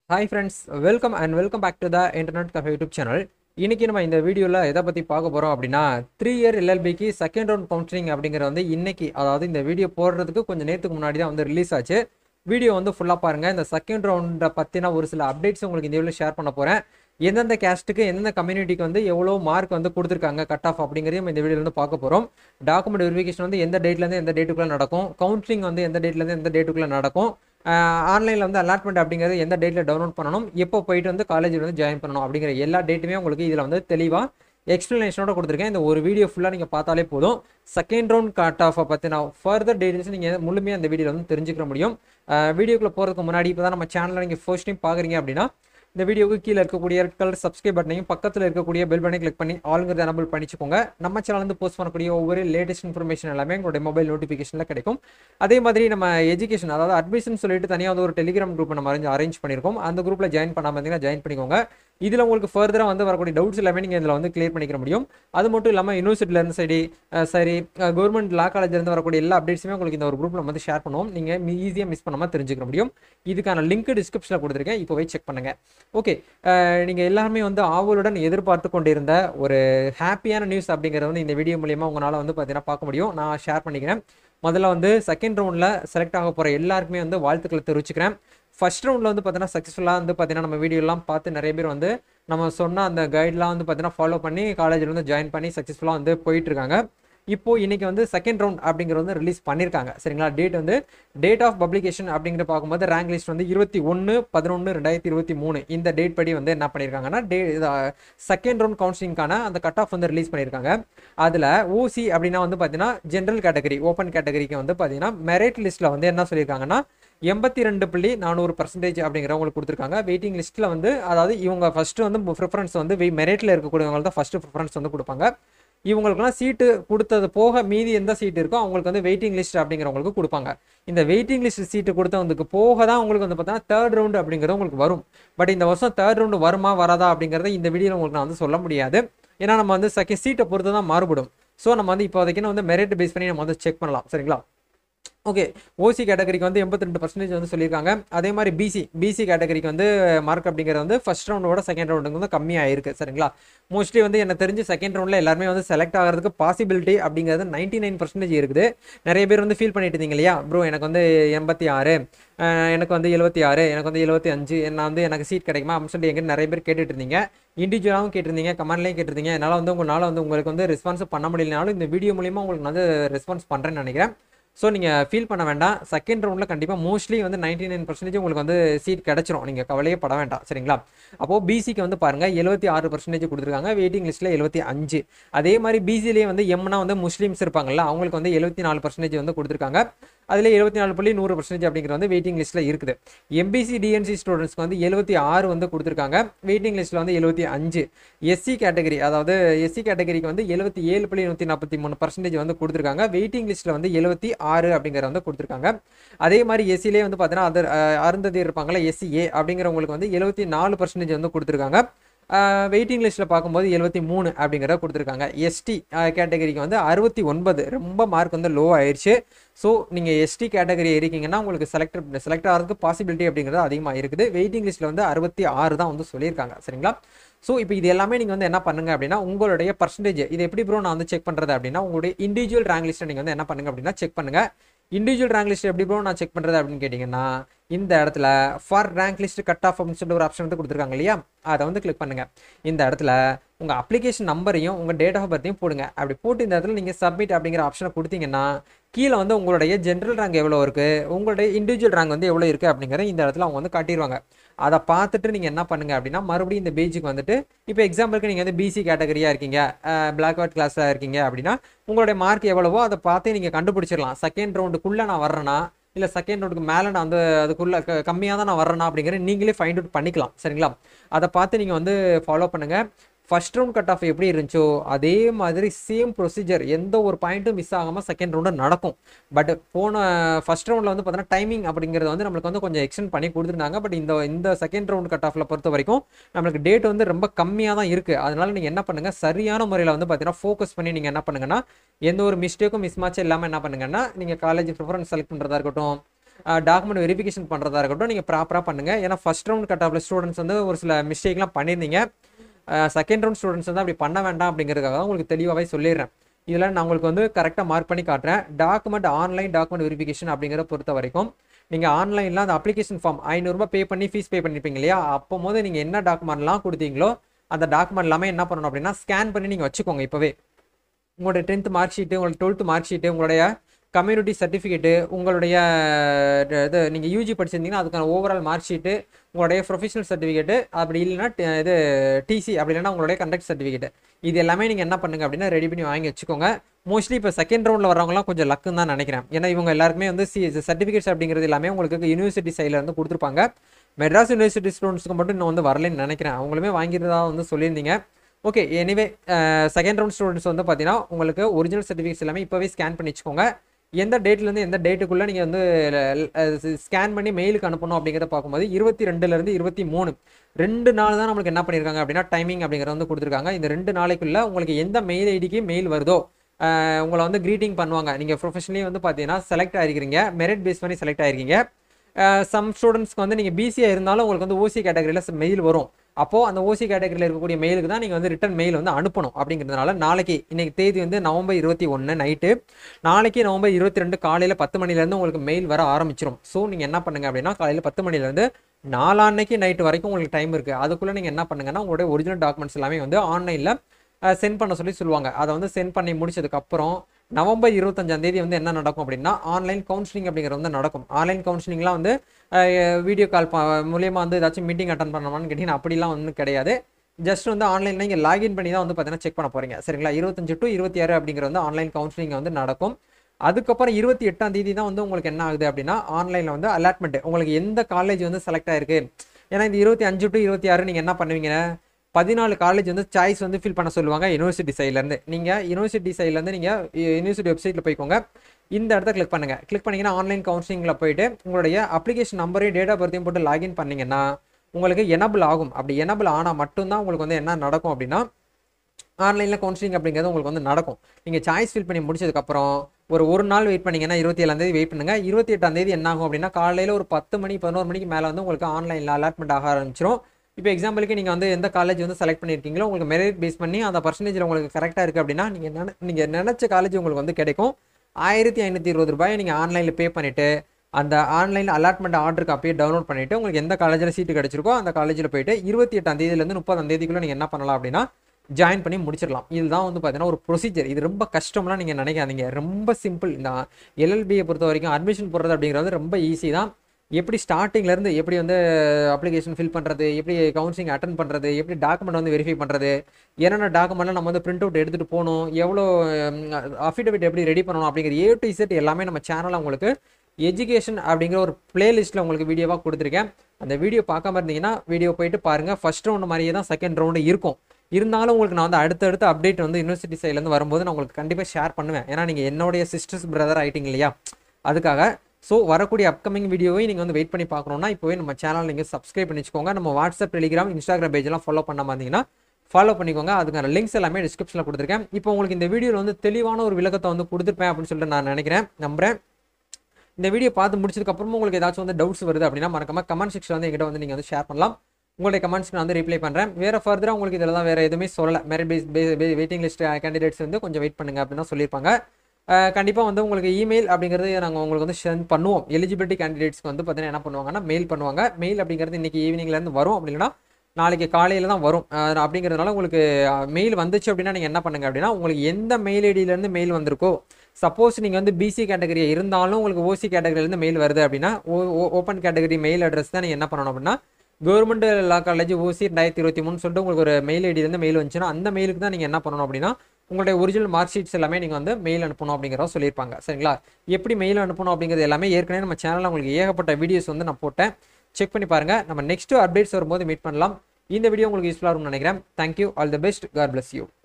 hi friends welcome and welcome back to the internet cafe YouTube channel இன்னைக்கு நம்ம இந்த வீடியோவில் எதை பற்றி பார்க்க போகிறோம் அப்படின்னா த்ரீ இயர் எல்எல்பிக்கு செகண்ட் ரவுண்ட் கவுன்சிலிங் அப்படிங்கிறது வந்து இன்னைக்கு அதாவது இந்த வீடியோ போடுறதுக்கு கொஞ்சம் நேரத்துக்கு முன்னாடி தான் வந்து ரிலீஸ் ஆச்சு வீடியோ வந்து ஃபுல்லாக பாருங்கள் இந்த செகண்ட் ரவுண்டை பற்றின ஒரு சில அப்டேட்ஸ் உங்களுக்கு இந்த வீடியோவில் ஷேர் பண்ண போகிறேன் எந்தெந்த கேஸ்ட்டுக்கு எந்தெந்த கம்யூனிட்டிக்கு வந்து எவ்வளோ மார்க் வந்து கொடுத்துருக்காங்க கட் ஆஃப் அப்படிங்கிறதையும் நம்ம இந்த வீடியோவில் வந்து பார்க்க போகிறோம் டாக்குமெண்ட் வெரிஃபிகேஷன் வந்து எந்த டேட்லேருந்து எந்த டேட்டுக்குள்ளே நடக்கும் கவுன்சிலிங் வந்து எந்த டேட்லேருந்து எந்த டேட்டுக்குள்ளே நடக்கும் ஆன்லைனில் வந்து அலாட்மெண்ட் அப்படிங்கிறது எந்த டேட்டில் டவுன்லோட் பண்ணணும் எப்போ போயிட்டு வந்து காலேஜில் வந்து ஜாயின் பண்ணணும் அப்படிங்கிற எல்லா டேட்டுமே உங்களுக்கு இதில் வந்து தெளிவாக எக்ஸ்ப்ளனேஷனோட கொடுத்துருக்கேன் இந்த ஒரு வீடியோ ஃபுல்லாக நீங்கள் பார்த்தாலே போதும் செகண்ட் ரவுண்ட் கட் ஆஃபை பற்றின ஃபர்தர் டீடைல்ஸ் நீங்கள் முழுமையாக அந்த வீடியோவில் வந்து தெரிஞ்சுக்க முடியும் வீடியோக்குள்ளே போகிறதுக்கு முன்னாடி இப்போ தான் நம்ம சேனலில் நீங்கள் ஃபர்ஸ்ட் டைம் பார்க்குறீங்க அப்படின்னா இந்த வீடியோவுக்கு கீழே இருக்கக்கூடிய ரெட் கலர் சப்ஸ்கிரைப் பட்டனையும் பக்கத்தில் இருக்கக்கூடிய பெல் பட்டனை கிளிக் பண்ணி ஆளுங்கிறத எனபிள் பண்ணிச்சுக்கோங்க நம்ம சேனல் வந்து போஸ்ட் பண்ணக்கூடிய ஒவ்வொரு லேட்டஸ்ட் இன்ஃபர்மேஷன் எல்லாமே உங்களுடைய மொபைல் நோட்டிஃபிகேஷனில் கிடைக்கும் அதே மாதிரி நம்ம எஜுகேஷன் அதாவது அட்மிஷன் சொல்லிட்டு தனியாக வந்து ஒரு டெலிகிராம் குரூப் நம்ம அரேஞ்ச் அரேஞ்ச் பண்ணியிருக்கோம் அந்த குரூப்பில் ஜாயின் பண்ணாமல் இருந்தீங்கன்னா ஜாயின் பண்ணிக்கோங்க இதில் உங்களுக்கு ஃபர்தராக வந்து வரக்கூடிய டவுட்ஸ் எல்லாமே நீங்கள் இதில் வந்து கிளியர் பண்ணிக்க முடியும் அது மட்டும் இல்லாமல் யூனிவர்சிட்டிலேருந்து சரி அஹ் சரி கவர்மெண்ட் லா காலேஜ்லேருந்து வரக்கூடிய எல்லா அப்டேட்ஸுமே உங்களுக்கு இந்த ஒரு குரூப்பில் வந்து ஷேர் பண்ணுவோம் நீங்கள் ஈஸியாக மிஸ் பண்ணாமல் தெரிஞ்சுக்க முடியும் இதுக்கான லிங்க் டிஸ்கிரிப்ஷனில் கொடுத்துருக்கேன் இப்போ போய் செக் பண்ணுங்கள் ஓகே நீங்கள் எல்லாருமே வந்து ஆவலுடன் எதிர்பார்த்து கொண்டிருந்த ஒரு ஹாப்பியான நியூஸ் அப்படிங்கிறத வந்து இந்த வீடியோ மூலியமாக உங்களால் வந்து பார்த்தீங்கன்னா பார்க்க முடியும் நான் ஷேர் பண்ணிக்கிறேன் முதல்ல வந்து செகண்ட் ரவுண்டில் செலக்ட் ஆக போகிற எல்லாருக்குமே வந்து வாழ்த்துக்களை தெரிவிச்சுக்கிறேன் ஃபர்ஸ்ட் ரவுண்டில் வந்து பார்த்தீங்கன்னா சக்ஸஸ்ஃபுல்லாக வந்து பார்த்தீங்கன்னா நம்ம வீடியோலாம் பார்த்து நிறைய பேர் வந்து நம்ம சொன்ன அந்த கைட்லாம் வந்து பார்த்தீங்கன்னா ஃபாலோ பண்ணி காலேஜில் வந்து ஜாயின் பண்ணி சக்ஸஸ்ஃபுல்லாக வந்து போயிட்டு இருக்காங்க இப்போ இன்னைக்கு வந்து செகண்ட் ரவுண்ட் அப்படிங்கிறது வந்து ரிலீஸ் பண்ணியிருக்காங்க சரிங்களா டேட் வந்து டேட் ஆஃப் பப்ளிகேஷன் அப்படிங்கிற பார்க்கும்போது ரேங்க் லிஸ்ட் வந்து இருபத்தி ஒன்று பதினொன்று ரெண்டாயிரத்தி இருபத்தி மூணு இந்த டேட் படி வந்து என்ன பண்ணியிருக்காங்கன்னா டே செகண்ட் ரவுண்ட் கவுன்சிலிங்கான அந்த கட் ஆஃப் வந்து ரிலீஸ் பண்ணியிருக்காங்க அதில் ஓசி அப்படின்னா வந்து பார்த்தீங்கன்னா ஜென்ரல் கேட்டகரி ஓப்பன் கேட்டகரிக்கு வந்து பார்த்தீங்கன்னா மெரிட் லிஸ்ட்டில் வந்து என்ன சொல்லியிருக்காங்கன்னா எண்பத்தி ரெண்டு புள்ளி நானூறு பர்சன்டேஜ் அப்படிங்கிறவங்களுக்கு கொடுத்துருக்காங்க வெயிட்டிங் லிஸ்ட்டில் வந்து அதாவது இவங்க ஃபஸ்ட்டு வந்து ப்ரிஃபரன்ஸ் வந்து மெரிட்டில் இருக்கக்கூடியவங்க தான் ஃபஸ்ட்டு ப்ரிஃபரன்ஸ் வந்து கொடுப்பாங்க இவங்களுக்குலாம் சீட்டு கொடுத்தது போக மீதி எந்த சீட் இருக்கோ அவங்களுக்கு வந்து வெயிட்டிங் லிஸ்ட் அப்படிங்கிறவங்களுக்கு கொடுப்பாங்க இந்த வெயிட்டிங் லிஸ்ட் சீட்டு கொடுத்தவங்களுக்கு போக தான் உங்களுக்கு வந்து பார்த்தீங்கன்னா தேர்ட் ரவுண்டு அப்படிங்கிறது உங்களுக்கு வரும் பட் இந்த வருஷம் தேர்ட் ரவுண்டு வருமா வராதா அப்படிங்கிறத இந்த வீடியோவில் உங்களுக்கு நான் வந்து சொல்ல முடியாது ஏன்னா நம்ம வந்து செகண்ட் சீட்டை பொறுத்து தான் மாறுபடும் ஸோ நம்ம வந்து இப்போதைக்கு வந்து மெரிட் பேஸ் பண்ணி நம்ம வந்து செக் பண்ணலாம் சரிங்களா ஓகே ஓசி கேட்டகரிக்கு வந்து எண்பத்தி ரெண்டு பர்சன்டேஜ் வந்து சொல்லியிருக்காங்க அதே மாதிரி பிசி பிசி கேட்டகரிக்கு வந்து மார்க் அப்படிங்கிறது வந்து ஃபர்ஸ்ட் ரவுண்டோட செகண்ட் ரவுண்டுக்கு வந்து கம்மியாக இருக்குது சரிங்களா மோஸ்ட்லி வந்து எனக்கு தெரிஞ்சு செகண்ட் ரவுண்டில் எல்லாருமே வந்து செலக்ட் ஆகிறதுக்கு பாசிபிலிட்டி அப்படிங்கிறது நைன்டி நைன் பர்சன்டேஜ் இருக்குது நிறைய பேர் வந்து ஃபீல் பண்ணிட்டு இருந்தீங்க இல்லையா ப்ரோ எனக்கு வந்து எண்பத்தி ஆறு எனக்கு வந்து எழுபத்தி ஆறு எனக்கு வந்து எழுபத்தி அஞ்சு நான் வந்து எனக்கு சீட் கிடைக்குமா அப்படின்னு சொல்லி எங்கிட்ட நிறைய பேர் கேட்டுட்டு இருந்தீங்க இண்டிவிஜுவலாகவும் கேட்டிருந்தீங்க கமெண்ட்லேயும் கேட்டிருந்தீங்க என்னால் வந்து உங்களால் வந்து உங்களுக்கு வந்து ரெஸ்பான்ஸ் பண்ண முடியலனாலும் இந்த வீடியோ மூலிமா உங்களுக்கு நான் வந்து ரெஸ்பான்ஸ் பண்ணுறேன்னு நினைக்கிறேன் ஸோ நீங்கள் ஃபீல் பண்ண வேண்டாம் செகண்ட் ரவுண்டில் கண்டிப்பாக மோஸ்ட்லி வந்து நைன்டி நைன் பர்சன்டேஜ் உங்களுக்கு வந்து சீட் கிடச்சிரும் நீங்கள் கவலையே பட வேண்டாம் சரிங்களா அப்போது பிசிக்கு வந்து பாருங்கள் எழுபத்தி ஆறு பர்சன்டேஜ் கொடுத்துருக்காங்க வெயிட்டிங் லிஸ்ட்டில் எழுபத்தி அஞ்சு அதே மாதிரி பிசிலேயே வந்து எம்னா வந்து முஸ்லீம்ஸ் இருப்பாங்கல்ல அவங்களுக்கு வந்து எழுபத்தி நாலு பர்சன்டேஜ் வந்து கொடுத்துருக்காங்க அதில் எழுபத்தி நாலு புள்ளி நூறு பர்சன்டேஜ் அப்படிங்கிற வந்து வெயிட்டிங் லிஸ்ட்டில் இருக்குது எம்பிசி டிஎன்சி ஸ்டூடெண்ட்ஸ்க்கு வந்து எழுபத்தி ஆறு வந்து கொடுத்துருக்காங்க வெயிட்டிங் லிஸ்ட்டில் வந்து எழுபத்தி அஞ்சு எஸ்சி கேட்டகரி அதாவது எஸ்சி கேட்டகரிக்கு வந்து எழுபத்தி ஏழு புள்ளி நூற்றி நாற்பத்தி மூணு பர்சன்டேஜ் வந்து கொடுத்துருக்காங்க வெயிட்டிங் லிஸ்ட்டில் வந்து எழுபத்தி ஆறு அப்படிங்கிற வந்து கொடுத்துருக்காங்க அதே மாதிரி எஸ்சிலே வந்து பார்த்தீங்கன்னா அதர் அருந்ததி இருப்பாங்களா எஸ்சிஏ அப்படிங்கிறவங்களுக்கு வந்து எழுபத்தி நாலு பர்சன்டேஜ் வந்து கொடுத்துருக்காங்க வெயிட்டிங் லிஸ்ட்டில் பார்க்கும்போது எழுபத்தி மூணு அப்படிங்கிறத கொடுத்துருக்காங்க எஸ்டி கேட்டகரிக்கு வந்து அறுபத்தி ஒன்பது ரொம்ப மார்க் வந்து லோ ஆயிடுச்சு ஸோ நீங்கள் எஸ்டி கேட்டகரி இருக்கீங்கன்னா உங்களுக்கு செலக்ட் செலக்ட் ஆகிறதுக்கு பாசிபிலிட்டி அப்படிங்கிறது அதிகமாக இருக்குது வெயிட்டிங் லிஸ்ட்டில் வந்து அறுபத்தி ஆறு தான் வந்து சொல்லியிருக்காங்க சரிங்களா ஸோ இப்போ இது எல்லாமே நீங்கள் வந்து என்ன பண்ணுங்க அப்படின்னா உங்களுடைய பர்சன்டேஜ் இது எப்படி ப்ரோ நான் வந்து செக் பண்ணுறது அப்படின்னா உங்களுடைய இண்டிவிஜுவல் ரேங்க் லிஸ்ட்டை நீங்கள் வந்து என்ன பண்ணுங்க அப்படின்னா செக் பண்ணுங்க இண்டிவிஜுவல் ரேங்க் லிஸ்ட் எப்படி ப்ரோ நான் செக் பண்ணுறது அப்படின்னு கேட்டிங்கன்னா இந்த இடத்துல for rank list cut off அப்படின்னு சொல்லிட்டு ஒரு ஆப்ஷன் வந்து கொடுத்துருக்காங்க இல்லையா அதை வந்து கிளிக் பண்ணுங்க இந்த இடத்துல உங்கள் அப்ளிகேஷன் நம்பரையும் உங்கள் டேட் ஆஃப் பர்த்தையும் போடுங்க அப்படி போட்டு இந்த இடத்துல நீங்கள் சப்மிட் அப்படிங்கிற ஆப்ஷனை கொடுத்தீங்கன்னா கீழே வந்து உங்களுடைய ஜென்ரல் ரேங்க் எவ்வளோ இருக்குது உங்களுடைய இண்டிவிஜுவல் ரேங்க் வந்து எவ்வளோ இருக்குது அப்படிங்கிறத இந்த இடத்துல அவங்க வந்து காட்டிடுவாங்க அதை பார்த்துட்டு நீங்கள் என்ன பண்ணுங்க அப்படின்னா மறுபடியும் இந்த பேஜுக்கு வந்துட்டு இப்போ எக்ஸாம்பிளுக்கு நீங்கள் வந்து பிசி கேட்டகரியாக இருக்கீங்க பிளாக் அவுட் கிளாஸில் இருக்கீங்க அப்படின்னா உங்களுடைய மார்க் எவ்வளவோ அதை பார்த்தே நீங்கள் கண்டுபிடிச்சிடலாம் செகண்ட் ரவுண்டுக்குள்ளே நான் வர்றேன்னா இல்லை செகண்ட் ரவுண்டுக்கு மேலே நான் வந்து அதுக்குள்ளே க கம்மியாக தான் நான் வர்றேனா அப்படிங்கிற நீங்களே ஃபைண்ட் அவுட் பண்ணிக்கலாம் சரிங்களா அதை பார்த்து நீங்கள் வந்து ஃபாலோ பண்ணுங்கள் ஃபர்ஸ்ட் ரவுண்ட் கட் ஆஃப் எப்படி இருந்துச்சோ அதே மாதிரி சேம் ப்ரொசீஜர் எந்த ஒரு பாயிண்ட்டும் மிஸ் ஆகாமல் செகண்ட் ரவுண்டு நடக்கும் பட் போன ஃபர்ஸ்ட் ரவுண்டில் வந்து பார்த்தீங்கன்னா டைமிங் அப்படிங்கிறது வந்து நம்மளுக்கு வந்து கொஞ்சம் எக்ஸ்டெண்ட் பண்ணி கொடுத்துருந்தாங்க பட் இந்த இந்த செகண்ட் ரவுண்ட் கட் ஆஃபில் பொறுத்த வரைக்கும் நம்மளுக்கு டேட் வந்து ரொம்ப கம்மியாக தான் இருக்குது அதனால நீங்கள் என்ன பண்ணுங்கள் சரியான முறையில் வந்து பார்த்தீங்கன்னா ஃபோக்கஸ் பண்ணி நீங்கள் என்ன பண்ணுங்கன்னா எந்த ஒரு மிஸ்டேக்கும் மிஸ் மேட்சும் இல்லாமல் என்ன பண்ணுங்கன்னா நீங்கள் காலேஜ் ப்ரிஃபரன்ஸ் செலக்ட் பண்ணுறதா இருக்கட்டும் டாக்குமெண்ட் வெரிஃபிகேஷன் பண்ணுறதா இருக்கட்டும் நீங்கள் ப்ராப்பராக பண்ணுங்கள் ஏன்னா ஃபஸ்ட் ரவுண்ட் கட் ஆஃபில் ஸ்டூடெண்ட்ஸ் வந்து ஒரு சில மிஸ்டேக்லாம் பண்ணியிருந்தீங்க செகண்ட் ரவுண்ட் ஸ்டூடெண்ட்ஸ் வந்து அப்படி பண்ண வேண்டாம் அப்படிங்கிறதுக்காக உங்களுக்கு தெளிவாகவே சொல்லிடுறேன் இதில் நான் உங்களுக்கு வந்து கரெக்டாக மார்க் பண்ணி காட்டுறேன் டாக்குமெண்ட் ஆன்லைன் டாக்குமெண்ட் வெரிஃபிகேஷன் அப்படிங்கிற பொறுத்த வரைக்கும் நீங்கள் ஆன்லைனில் அந்த அப்ளிகேஷன் ஃபார்ம் ஐநூறுரூபா பே பண்ணி ஃபீஸ் பே பண்ணியிருப்பீங்க இல்லையா அப்போ போது நீங்கள் என்ன டாக்குமெண்ட்லாம் கொடுத்தீங்களோ அந்த டாக்குமெண்ட் எல்லாமே என்ன பண்ணணும் அப்படின்னா ஸ்கேன் பண்ணி நீங்கள் வச்சுக்கோங்க இப்போவே உங்களுடைய டென்த் மார்க் ஷீட்டு உங்களோட டுவெல்த் மார்க் ஷீட்டு உங்களுடைய கம்யூனிட்டி சர்டிஃபிகேட்டு உங்களுடைய அஹ், இது நீங்கள் யூஜி படிச்சிருந்தீங்கன்னா அதுக்கான ஓவரால் மார்க் ஷீட்டு உங்களுடைய ப்ரொஃபஷனல் சர்டிஃபிகேட்டு அப்படி இல்லைன்னா ட- இது டிசி அப்படி இல்லைன்னா உங்களுடைய கண்டக்ட் சர்டிஃபிகேட் இது எல்லாமே நீங்கள் என்ன பண்ணுங்க அப்படின்னா ரெடி பண்ணி வாங்கி வச்சுக்கோங்க மோஸ்ட்லி இப்போ செகண்ட் ரவுண்டில் வரவங்கலாம் கொஞ்சம் லக்குன்னு தான் நினைக்கிறேன் ஏன்னா இவங்க எல்லாருக்குமே வந்து சி சர்டிஃபிகேட்ஸ் அப்படிங்கிறது எல்லாமே உங்களுக்கு யூனிவர்சிட்டி சைடில் இருந்து கொடுத்துருப்பாங்க மெட்ராஸ் யூனிவர்சிட்டி ஸ்டூடெண்ட்ஸ்க்கு மட்டும் இன்னும் வந்து வரலைன்னு நினைக்கிறேன் அவங்களுமே வாங்கியிருந்தா வந்து சொல்லியிருந்தீங்க okay anyway second round students வந்து பார்த்தீங்கன்னா உங்களுக்கு ஒரிஜினல் சர்டிஃபிகேட்ஸ் எல்லாமே இப்போவே ஸ்கேன் பண்ணி வச்சுக்கோங்க எந்த டேட்லேருந்து எந்த டேட்டுக்குள்ளே நீங்கள் வந்து ஸ்கேன் பண்ணி மெயிலுக்கு அனுப்பணும் அப்படிங்கிறத பார்க்கும்போது இருபத்தி ரெண்டுலேருந்து இருபத்தி மூணு ரெண்டு நாள் தான் நம்மளுக்கு என்ன பண்ணியிருக்காங்க அப்படின்னா டைமிங் அப்படிங்கிறத வந்து கொடுத்துருக்காங்க இந்த ரெண்டு நாளைக்குள்ள உங்களுக்கு எந்த மெயில் ஐடிக்கு மெயில் வருதோ அஹ், உங்களை வந்து க்ரீட்டிங் பண்ணுவாங்க நீங்கள் ப்ரொஃபஷனலி வந்து பார்த்தீங்கன்னா செலக்ட் ஆகிருக்கிறீங்க மெரிட் பேஸ் பண்ணி செலக்ட் ஆகிருக்கீங்க சம் ஸ்டூடெண்ட்ஸ்க்கு வந்து நீங்கள் பிசியாக இருந்தாலும் உங்களுக்கு வந்து ஓசி கேட்டகரியில் மெயில் வரும் அப்போது அந்த ஓசி கேட்டகரியில் இருக்கக்கூடிய மெயிலுக்கு தான் நீங்கள் வந்து ரிட்டன் மெயில் வந்து அனுப்பணும் அப்படிங்கிறதுனால நாளைக்கு இன்னைக்கு தேதி வந்து நவம்பர் இருபத்தி ஒன்று நைட்டு நாளைக்கு நவம்பர் இருபத்தி ரெண்டு காலையில் பத்து மணிலேருந்து உங்களுக்கு மெயில் வர ஆரம்பிச்சிடும் ஸோ நீங்கள் என்ன பண்ணுங்க அப்படின்னா காலையில் பத்து மணிலேருந்து நாளான்னைக்கு நைட்டு வரைக்கும் உங்களுக்கு டைம் இருக்குது அதுக்குள்ளே நீங்கள் என்ன பண்ணுங்கன்னா உங்களுடைய ஒரிஜினல் டாக்குமெண்ட்ஸ் எல்லாமே வந்து ஆன்லைனில் சென்ட் பண்ண சொல்லி சொல்லுவாங்க அதை வந்து சென்ட் பண்ணி முடிச்சதுக்கப்புறம் நவம்பர் இருபத்தஞ்சாம் தேதி வந்து என்ன நடக்கும் அப்படின்னா ஆன்லைன் கவுன்சிலிங் அப்படிங்கிறது வந்து நடக்கும் ஆன்லைன் கவுன்சிலிங்லாம் வந்து வீடியோ கால் மூலியமாக வந்து ஏதாச்சும் மீட்டிங் அட்டன் பண்ணணுமான்னு கேட்டிங்கன்னா அப்படிலாம் ஒன்றும் கிடையாது ஜஸ்ட் வந்து ஆன்லைனில் நீங்கள் லாகின் பண்ணி தான் வந்து பார்த்தீங்கன்னா செக் பண்ண போகிறீங்க சரிங்களா இருபத்தஞ்சு டு இருபத்தி ஆறு அப்படிங்கிற வந்து ஆன்லைன் கவுன்சிலிங் வந்து நடக்கும் அதுக்கப்புறம் இருபத்தி எட்டாம் தேதி தான் வந்து உங்களுக்கு என்ன ஆகுது அப்படின்னா ஆன்லைனில் வந்து அலாட்மெண்ட் உங்களுக்கு எந்த காலேஜ் வந்து செலக்ட் ஆயிருக்கு ஏன்னா இந்த இருபத்தி அஞ்சு டு இருபத்தி ஆறு நீங்கள் என்ன பண்ணுவீங்க பதினாலு காலேஜ் வந்து சாய்ஸ் வந்து ஃபில் பண்ண சொல்லுவாங்க யூனிவர்சிட்டி சைட்லேருந்து நீங்கள் யூனிவர்சிட்டி சைட்லேருந்து நீங்கள் யூனிவர்சிட்டி வெப்சைட்டில் போய்க்கோங்க இந்த இடத்த கிளிக் பண்ணுங்கள் கிளிக் பண்ணிங்கன்னா ஆன்லைன் கவுன்சிலிங்கில் போயிட்டு உங்களுடைய அப்ளிகேஷன் நம்பரையும் டேட் ஆஃப் பர்த்தையும் போட்டு லாகின் பண்ணீங்கன்னா உங்களுக்கு எனபிள் ஆகும் அப்படி எனபிள் ஆனால் மட்டும்தான் உங்களுக்கு வந்து என்ன நடக்கும் அப்படின்னா ஆன்லைனில் கவுன்சிலிங் அப்படிங்கிறது உங்களுக்கு வந்து நடக்கும் நீங்கள் சாய்ஸ் ஃபில் பண்ணி முடிச்சதுக்கப்புறம் ஒரு ஒரு நாள் வெயிட் பண்ணீங்கன்னா இருபத்தி ஏழாந்தேதி வெயிட் பண்ணுங்க இருபத்தி எட்டாந்தேதி என்ன ஆகும் அப்படின்னா காலையில் ஒரு பத்து மணி பதினோரு மணிக்கு மேலே வந்து உங்களுக்கு ஆன்லைனில் அலாட்மெண்ட் ஆக ஆரம்பிச்சிடும் இப்போ எக்ஸாம்பிளுக்கு நீங்கள் வந்து எந்த காலேஜ் வந்து செலக்ட் பண்ணியிருக்கீங்களோ உங்களுக்கு மெரிட் பேஸ் பண்ணி அந்த பர்சன்டேஜில் உங்களுக்கு கரெக்டாக இருக்குது அப்படின்னா நீங்கள் நினை நீங்கள் நினச்ச காலேஜ் உங்களுக்கு வந்து கிடைக்கும் ஆயிரத்தி ஐநூற்றி இருபது ரூபாயை நீங்கள் ஆன்லைனில் பே பண்ணிவிட்டு அந்த ஆன்லைன் அலாட்மெண்ட் ஆர்டருக்கு அப்படியே டவுன்லோட் பண்ணிவிட்டு உங்களுக்கு எந்த காலேஜில் சீட்டு கிடச்சிருக்கோ அந்த காலேஜில் போயிட்டு இருபத்தி எட்டாம் தேதியிலேருந்து முப்பதாம் தேதிக்குள்ளே நீங்கள் என்ன பண்ணலாம் அப்படின்னா ஜாயின் பண்ணி முடிச்சிடலாம் இதுதான் வந்து பார்த்தீங்கன்னா ஒரு ப்ரொசீஜர் இது ரொம்ப கஷ்டம்லாம் நீங்கள் நினைக்காதீங்க ரொம்ப சிம்பிள் இந்த எல்எல்பியை பொறுத்த வரைக்கும் அட்மிஷன் போடுறது அப்படிங்கிறது ரொம்ப ஈஸி தான் எப்படி ஸ்டார்டிங்லேருந்து எப்படி வந்து அப்ளிகேஷன் ஃபில் பண்ணுறது எப்படி கவுன்சிலிங் அட்டன் பண்ணுறது எப்படி டாக்குமெண்ட் வந்து வெரிஃபை பண்ணுறது என்னென்ன டாக்குமெண்ட்லாம் நம்ம வந்து பிரிண்ட் அவுட் எடுத்துகிட்டு போகணும் எவ்வளோ அஃபிடவிட் எப்படி ரெடி பண்ணணும் அப்படிங்கிற ஏ டு இசட் எல்லாமே நம்ம சேனலில் உங்களுக்கு எஜுகேஷன் அப்படிங்கிற ஒரு பிளேலிஸ்ட்டில் உங்களுக்கு வீடியோவாக கொடுத்துருக்கேன் அந்த வீடியோ பார்க்காம இருந்தீங்கன்னா வீடியோ போயிட்டு பாருங்கள் ஃபர்ஸ்ட் ரவுண்டு மாதிரியே தான் செகண்ட் ரவுண்டு இருக்கும் இருந்தாலும் உங்களுக்கு நான் வந்து அடுத்தடுத்த அப்டேட் வந்து யூனிவர்சிட்டி சைட்லேருந்து வரும்போது நான் உங்களுக்கு கண்டிப்பாக ஷேர் பண்ணுவேன் ஏன்னா நீங்கள் என்னுடைய சிஸ்டர்ஸ் பிரதர் ஆகிட்டீங்க இல்லையா அதுக்காக ஸோ வரக்கூடிய அப்கமிங் வீடியோவை நீங்கள் வந்து வெயிட் பண்ணி பார்க்கணுன்னா இப்போவே நம்ம சேனல் நீங்கள் சப்ஸ்கிரைப் பண்ணி வச்சுக்கோங்க நம்ம வாட்ஸ்அப் டெலிகிராம் இன்ஸ்டாகிராம் பேஜெல்லாம் ஃபாலோ பண்ணாம இருந்தீங்கன்னா ஃபாலோ பண்ணிக்கோங்க அதுக்கான லிங்க்ஸ் எல்லாமே டிஸ்கிரிப்ஷனில் கொடுத்துருக்கேன் இப்போ உங்களுக்கு இந்த வீடியோவில் வந்து தெளிவான ஒரு விளக்கத்தை வந்து கொடுத்துருப்பேன் அப்படின்னு சொல்லிட்டு நான் நினைக்கிறேன் நம்புறேன் இந்த வீடியோ பார்த்து முடிச்சதுக்கப்புறமா உங்களுக்கு ஏதாச்சும் வந்து டவுட்ஸ் வருது அப்படின்னா மறக்காம கமெண்ட் செக்ஷன் வந்து எங்கிட்ட வந்து நீங்கள் வந்து ஷேர் பண்ணலாம் உங்களுடைய கமெண்ட்ஸ்க்கு நான் வந்து ரிப்ளை பண்ணுறேன் வேறு ஃபர்தராக உங்களுக்கு இதில் தான் வேறு எதுவுமே சொல்லலை merit base waiting list candidates வந்து கொஞ்சம் வெயிட் பண்ணுங்க அப்படின்னு தான் சொல்லியிருப்பாங்க கண்டிப்பாக வந்து உங்களுக்கு இமெயில் அப்படிங்கிறது நாங்கள் உங்களுக்கு வந்து சென்ட் பண்ணுவோம் எலிஜிபிலிட்டி கேண்டிடேட்ஸ்க்கு வந்து பார்த்தீங்கன்னா என்ன பண்ணுவாங்கன்னா மெயில் பண்ணுவாங்க மெயில் அப்படிங்கிறது இன்னைக்கு ஈவினிங்லேருந்து வரும் அப்படி இல்லைன்னா நாளைக்கு காலையில் தான் வரும் அஹ் அப்படிங்கிறதுனால உங்களுக்கு மெயில் வந்துச்சு அப்படின்னா நீங்கள் என்ன பண்ணுங்க அப்படின்னா உங்களுக்கு எந்த மெயில் ஐடியிலேருந்து மெயில் வந்திருக்கோ சப்போஸ் நீங்கள் வந்து பிசி கேட்டகரி இருந்தாலும் உங்களுக்கு ஓசி கேட்டகரியிலேருந்து மெயில் வருது அப்படின்னா ஓப்பன் கேட்டகரி மெயில் அட்ரஸ் தான் நீங்கள் என்ன பண்ணணும் அப்படின்னா கவர்மெண்ட் லா காலேஜ் ஓசி ரெண்டாயிரத்தி இருபத்தி மூணு சொல்லிட்டு உங்களுக்கு ஒரு மெயில் ஐடியிலேருந்து மெயில் வந்துச்சுன்னா அந்த மெயிலுக்கு தான் நீங்கள் என்ன பண்ணணும் அப்படின்னா உங்களுடைய ஒரிஜினல் மார்க் ஷீட்ஸ் எல்லாமே நீங்கள் வந்து மெயில் அனுப்பணும் அப்படிங்கிறத சொல்லியிருப்பாங்க சரிங்களா எப்படி மெயில் அனுப்பணும் அப்படிங்கிறது எல்லாமே ஏற்கனவே நம்ம சேனலில் உங்களுக்கு ஏகப்பட்ட வீடியோஸ் வந்து நான் போட்டேன் செக் பண்ணி பாருங்கள் நம்ம நெக்ஸ்ட் அப்டேட்ஸ் வரும்போது மீட் பண்ணலாம் இந்த வீடியோ உங்களுக்கு யூஸ்ஃபுல்லாக இருக்கும்னு நினைக்கிறேன் thank you all the best God bless you